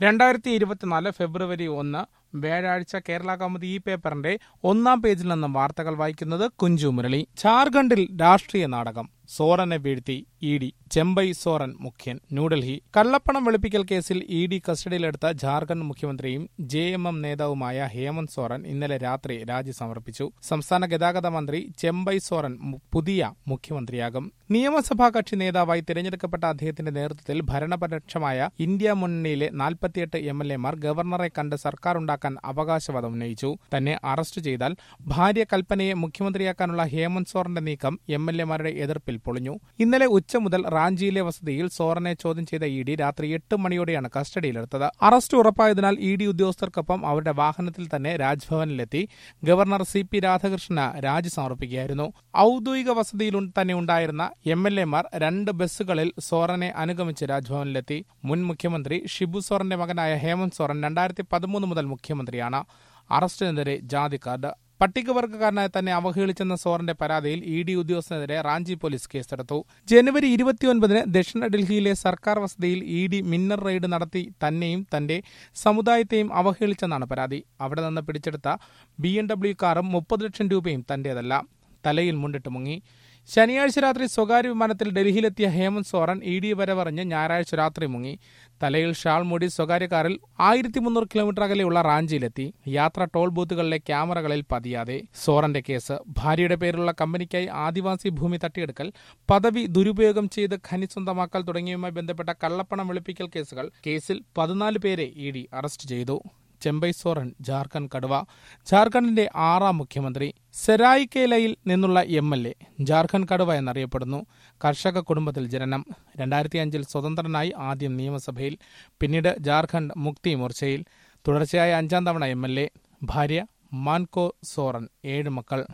രണ്ടായിരത്തി ഇരുപത്തിനാല് ഫെബ്രുവരി ഒന്ന് വ്യാഴാഴ്ച കേരള കൗമുദി ഈ പേപ്പറിന്റെ ഒന്നാം പേജിൽ നിന്നും വാർത്തകൾ വായിക്കുന്നത് കുഞ്ചു മുരളി ജാർഖണ്ഡിൽ രാഷ്ട്രീയ നാടകം സോറനെ വീഴ്ത്തി ഇ ഡി ചെമ്പൈ സോറൻ മുഖ്യൻ ന്യൂഡൽഹി കള്ളപ്പണം വെളുപ്പിക്കൽ കേസിൽ ഇ ഡി കസ്റ്റഡിയിലെടുത്ത ജാർഖണ്ഡ് മുഖ്യമന്ത്രിയും ജെ എം എം നേതാവുമായ ഹേമന്ത് സോറൻ ഇന്നലെ രാത്രി രാജി സമർപ്പിച്ചു സംസ്ഥാന ഗതാഗത മന്ത്രി ചെമ്പൈ സോറൻ മു- പുതിയ മുഖ്യമന്ത്രിയാകും നിയമസഭാ കക്ഷി നേതാവായി തിരഞ്ഞെടുക്കപ്പെട്ട അദ്ദേഹത്തിന്റെ നേതൃത്വത്തിൽ ഭരണപക്ഷമായ ഇന്ത്യ മുന്നണിയിലെ നാൽപ്പത്തിയെട്ട് എം എൽ എമാർ ഗവർണറെ കണ്ട് സർക്കാർ ഉണ്ടാക്കാൻ അവകാശവാദം ഉന്നയിച്ചു തന്നെ അറസ്റ്റ് ചെയ്താൽ ഭാര്യ കൽപ്പനയെ മുഖ്യമന്ത്രിയാക്കാനുള്ള ഹേമന്ത് സോറന്റെ നീക്കം എം എൽ എമാരുടെ എതിർപ്പിൽ പൊളിഞ്ഞു ഇന്നലെ ഉച്ച മുതൽ റാഞ്ചിയിലെ വസതിയിൽ സോറനെ ചോദ്യം ചെയ്ത ഇ ഡി രാത്രി എട്ട് മണിയോടെയാണ് കസ്റ്റഡിയിലെടുത്തത് അറസ്റ്റ് ഉറപ്പായതിനാൽ ഇ ഡി ഉദ്യോഗസ്ഥർക്കൊപ്പം അവരുടെ വാഹനത്തിൽ തന്നെ രാജ്ഭവനിലെത്തി ഗവർണർ സി പി രാധാകൃഷ്ണന് രാജി സമർപ്പിക്കുകയായിരുന്നു ഔദ്യോഗിക വസതിയിൽ ഉൺ- തന്നെ ഉണ്ടായിരുന്ന എം എൽ എമാർ രണ്ട് ബസ്സുകളിൽ സോറനെ അനുഗമിച്ച് രാജ്ഭവനിലെത്തി മുൻ മുഖ്യമന്ത്രി ഷിബു സോറന്റെ മകനായ ഹേമന്ത് സോറൻ രണ്ടായിരത്തി പതിമൂന്ന് മുതൽ മുഖ്യമന്ത്രിയാണ് അറസ്റ്റിനെതിരെ ജാതി കാർഡ് പട്ടികവർഗക്കാരനായി തന്നെ അവഹേളിച്ചെന്ന സോറന്റെ പരാതിയിൽ ഇ ഡി ഉദ്യോഗസ്ഥനെതിരെ റാഞ്ചി പോലീസ് കേസെടുത്തു ജനുവരി ഇരുപത്തിയൊൻപതിന് ദക്ഷിണ ഡൽഹിയിലെ സർക്കാർ വസതിയിൽ ഇ ഡി മിന്നർ റെയ്ഡ് നടത്തി തന്നെയും തന്റെ സമുദായത്തെയും അവഹേളിച്ചെന്നാണ് പരാതി അവിടെ നിന്ന് പിടിച്ചെടുത്ത ബി എം ഡബ്ല്യു കാറും മുപ്പത് ലക്ഷം രൂപയും തന്റേതല്ല തലയിൽ മുണ്ടിട്ട് മുങ്ങി ശനിയാഴ്ച രാത്രി സ്വകാര്യ വിമാനത്തിൽ ഡൽഹിയിലെത്തിയ ഹേമന്ത് സോറൻ ഇ ഡി വരവറിഞ്ഞ് ഞായറാഴ്ച രാത്രി മുങ്ങി തലയിൽ ഷാൾ മൂടി സ്വകാര്യ കാറിൽ ആയിരത്തി മുന്നൂറ് കിലോമീറ്റർ അകലെയുള്ള റാഞ്ചിയിലെത്തി യാത്ര ടോൾ ബൂത്തുകളിലെ ക്യാമറകളിൽ പതിയാതെ സോറന്റെ കേസ് ഭാര്യയുടെ പേരിലുള്ള കമ്പനിക്കായി ആദിവാസി ഭൂമി തട്ടിയെടുക്കൽ പദവി ദുരുപയോഗം ചെയ്ത് ഖനി സ്വന്തമാക്കൽ തുടങ്ങിയവയുമായി ബന്ധപ്പെട്ട കള്ളപ്പണം വെളുപ്പിക്കൽ കേസുകൾ കേസിൽ പതിനാല് പേരെ ഇ ഡി അറസ്റ്റ് ചെയ്തു ചെമ്പൈ സോറൻ ജാർഖണ്ഡ് കടുവ ജാർഖണ്ഡിന്റെ ആറാം മുഖ്യമന്ത്രി സെരായിക്കേലയിൽ നിന്നുള്ള എം എൽ എ ജാർഖണ്ഡ് കടുവ എന്നറിയപ്പെടുന്നു കർഷക കുടുംബത്തിൽ ജനനം രണ്ടായിരത്തി അഞ്ചിൽ സ്വതന്ത്രനായി ആദ്യം നിയമസഭയിൽ പിന്നീട് ജാർഖണ്ഡ് മുക്തി മോർച്ചയിൽ തുടർച്ചയായ അഞ്ചാം തവണ എം എൽ എ ഭാര്യ മാൻകോ സോറൻ ഏഴ് മക്കൾ